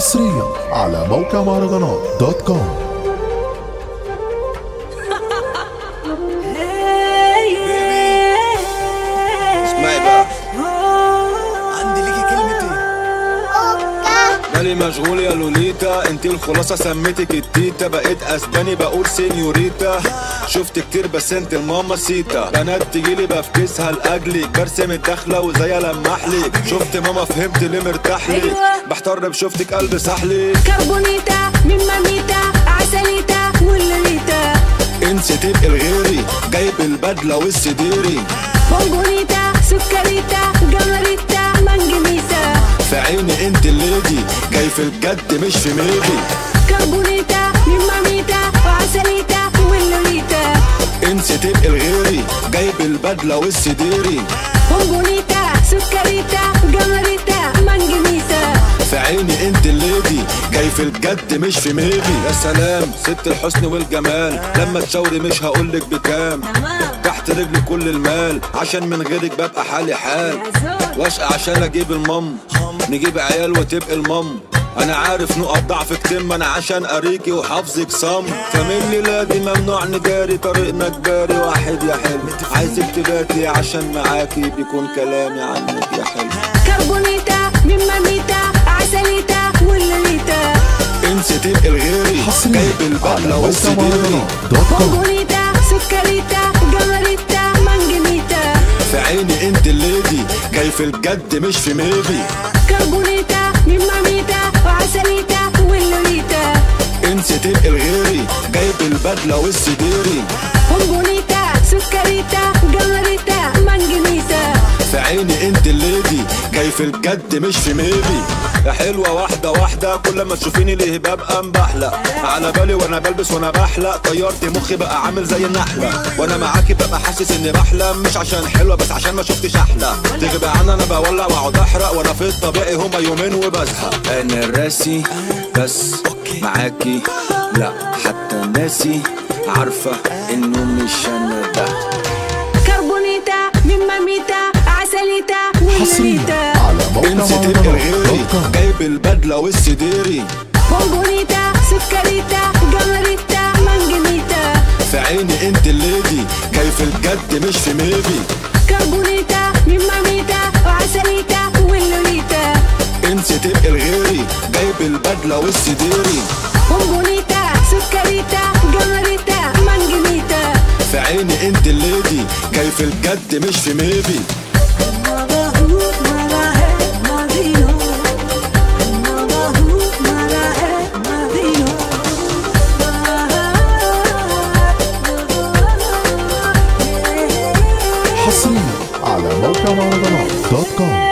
حصريا على موقع مهرجانات دوت كوم اسمعي بقى عندي ليكي كلمتين بالي مشغول يا لوليتا انتي الخلاصة سميتك التيتا بقيت اسباني بقول سينيوريتا شفت كتير بس انت الماما سيتا بنات تجيلي بفكسها لاجلك برسم الدخلة وزي لمحلك شفت ماما فهمت ليه مرتاحلك أيوة. بحتر بشوفتك قلبي سحلك كربونيتا من ماميتا عسليتا واللوليتا انسي تبقي الغيري جايب البدلة والسديري بونبونيتا سكريتا جمريتا مانجنيتا في عيني انت الليدي جاي في الجد مش في ميبي كربونيتا من ماميتا وعسليتا واللوليتا انسي تبقي الغيري جايب البدلة والسديري بونبونيتا سكريتا جمريتا مانجنيتا في عيني انت الليدي جاي في الجد مش في ميبي يا سلام ست الحسن والجمال لما تشاوري مش هقولك بكام تحت رجلي كل المال عشان من غيرك ببقى حالي حال واشقى عشان اجيب المم نجيب عيال وتبقى المم انا عارف نقط ضعفك تم انا عشان اريكي وحافظك صم فمني لادي ممنوع نجاري طريقنا جباري واحد يا حلم عايزك تباتي عشان معاكي بيكون كلامي عنك يا حلم كربونيتا من ماميتا عسليتا واللوليتا انسي تبقي الغيري حصريا جايب على البدلة موقع والسديري مهرجانات دوت كوم بونبونيتا سكريتا جمريتا مانجنيتا في عيني انت الليدي جاي في الجد مش في ميبي كربونيتا من ماميتا وعسليتا واللوليتا انسي تبقي الغيري جايب البدلة والسديري بونبونيتا سكريتا جمريتا مانجنيتا في عيني انت الليدي جاي في الجد مش في ميبي يا حلوة واحدة واحدة كل ما تشوفيني ليه ببقى مبحلق على بالي وانا بلبس وانا بحلق طيرت مخي بقى عامل زي النحلة وانا معاكي ببقى حاسس اني بحلم مش عشان حلوة بس عشان ما شفتش احلى تغيب عني انا بولع واقعد احرق وانا في الطبيعي هما يومين وبزهق انا راسي بس معاكي لا حتى ناسي عارفة انه مش انا ده كربونيتا من ماميتا عسليتا حصريا واللوليتا على موقع انسي تبقي مهرجانات الغيري دوت كوم جايب البدلة والسديري بونبونيتا سكريتا جمريتا مانجنيتا في عيني انت الليدي جاي في الجد مش في ميبي كربونيتا من ماميتا وعسليتا واللوليتا انسي تبقي الغيري جايب البدلة والسديري بونبونيتا سكريتا جمريتا مانجنيتا في عيني انت الليدي جاي في الجد مش في ميبي حصريا على موقع مهرجانات دوت كوم